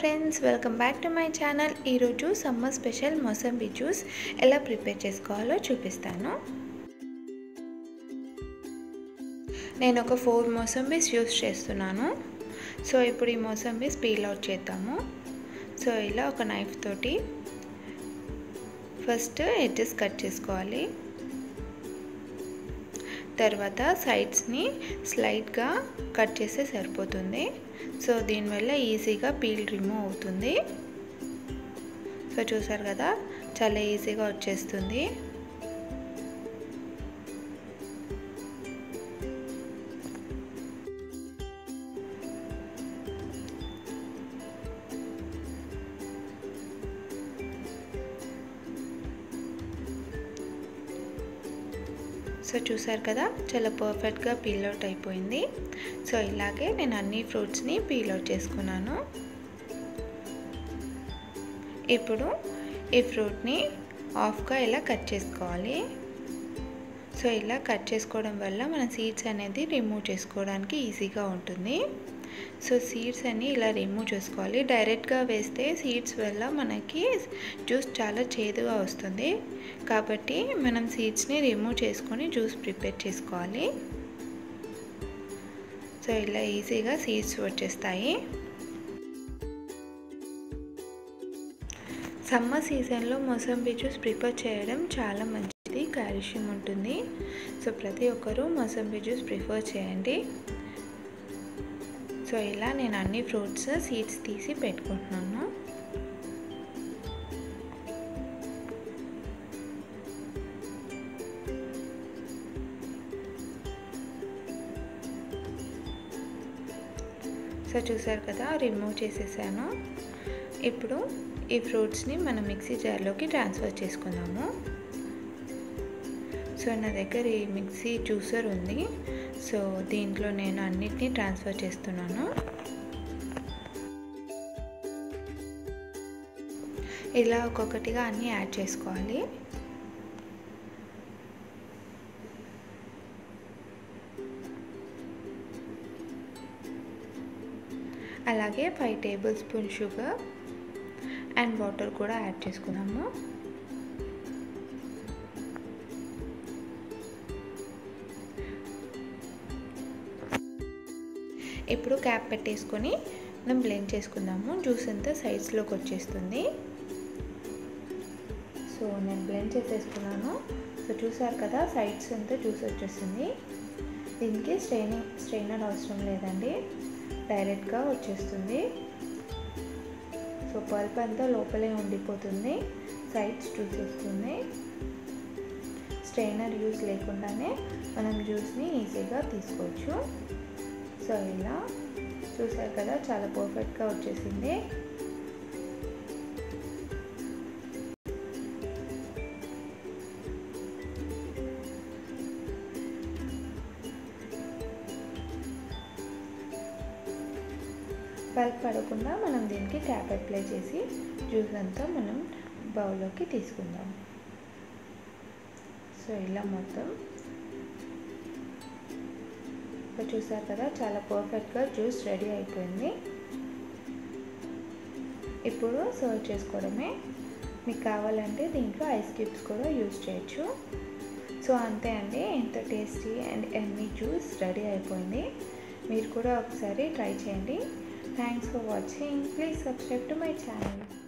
friends welcome back to my channel ఈరోజు summer special mosambi juice ఎలా prepare చేసుకోవాలో చూపిస్తాను నేను ఒక ఫోర్ మోసంబీస్ యూస్ చేస్తున్నాను సో ఇప్పుడు ఈ మోసంబీస్ పీల్ అవుట్ చేద్దాము సో ఇలా ఒక నైఫ్ తోటి ఫస్ట్ ఎడ్జెస్ కట్ చేసుకోవాలి తర్వాత సైడ్స్ని స్లైట్గా కట్ చేస్తే సరిపోతుంది సో దీనివల్ల ఈజీగా పీల్ రిమూవ్ అవుతుంది సో చూసారు కదా చాలా ఈజీగా వచ్చేస్తుంది సో చూసారు కదా చాలా పర్ఫెక్ట్గా పీల్ అవుట్ అయిపోయింది సో ఇలాగే నేను అన్ని ఫ్రూట్స్ని పీల్ అవుట్ చేసుకున్నాను ఇప్పుడు ఈ ఫ్రూట్ని ఆఫ్గా ఇలా కట్ చేసుకోవాలి సో ఇలా కట్ చేసుకోవడం వల్ల మన సీడ్స్ అనేది రిమూవ్ చేసుకోవడానికి ఈజీగా ఉంటుంది సో సీడ్స్ అన్ని ఇలా రిమూవ్ చేసుకోవాలి డైరెక్ట్గా వేస్తే సీడ్స్ వల్ల మనకి జ్యూస్ చాలా చేదుగా వస్తుంది కాబట్టి మనం సీడ్స్ని రిమూవ్ చేసుకొని జ్యూస్ ప్రిపేర్ చేసుకోవాలి సో ఇలా ఈజీగా సీడ్స్ వచ్చేస్తాయి సమ్మర్ సీజన్లో మొసంబి జ్యూస్ ప్రిపేర్ చేయడం చాలా మంచిది కాల్షియం ఉంటుంది సో ప్రతి ఒక్కరూ మొసంబి జ్యూస్ ప్రిఫర్ చేయండి సో ఇలా నేను అన్ని ఫ్రూట్స్ సీడ్స్ తీసి పెట్టుకుంటున్నాను సో చూసారు కదా రిమూవ్ చేసేసాను ఇప్పుడు ఈ ఫ్రూట్స్ని మనం మిక్సీ జార్లోకి ట్రాన్స్ఫర్ చేసుకుందాము సో నా దగ్గర ఈ మిక్సీ జ్యూసర్ ఉంది సో దీంట్లో నేను అన్నిటినీ ట్రాన్స్ఫర్ చేస్తున్నాను ఇలా ఒక్కొక్కటిగా అన్నీ యాడ్ చేసుకోవాలి అలాగే five tablespoon sugar and water కూడా యాడ్ చేసుకున్నాము ఇప్పుడు క్యాప్ పెట్టేసుకొని మనం బ్లెండ్ చేసుకుందాము జ్యూస్ అంతా సైడ్స్లోకి వచ్చేస్తుంది సో నేను బ్లెండ్ చేసేసుకున్నాను సో చూసారు కదా సైడ్స్ అంతా జ్యూస్ వచ్చేస్తుంది దీనికి స్ట్రైనింగ్ స్ట్రైనర్ అవసరం లేదండి డైరెక్ట్గా వచ్చేస్తుంది సో పల్ప్ అంతా లోపలే ఉండిపోతుంది సైడ్స్ జ్యూస్ వస్తుంది స్ట్రైనర్ యూస్ లేకుండానే మనం జ్యూస్ని ఈజీగా తీసుకోవచ్చు సో ఇలా చూసారు కదా చాలా పర్ఫెక్ట్గా వచ్చేసింది పల్ప్ పడకుండా మనం దీనికి క్యాప్ అప్లై చేసి జ్యూస్ అంతా మనం బౌల్లోకి తీసుకుందాం సో ఇలా మొత్తం చూసారు కదా చాలా పర్ఫెక్ట్గా జ్యూస్ రెడీ అయిపోయింది ఇప్పుడు సర్వ్ చేసుకోవడమే మీకు కావాలంటే దీంట్లో ఐస్ క్యూబ్స్ కూడా యూజ్ చేయొచ్చు సో అంతే అండి ఎంత టేస్టీ అండ్ ఎన్ని జ్యూస్ రెడీ అయిపోయింది మీరు కూడా ఒకసారి ట్రై చేయండి thanks for watching please subscribe to my channel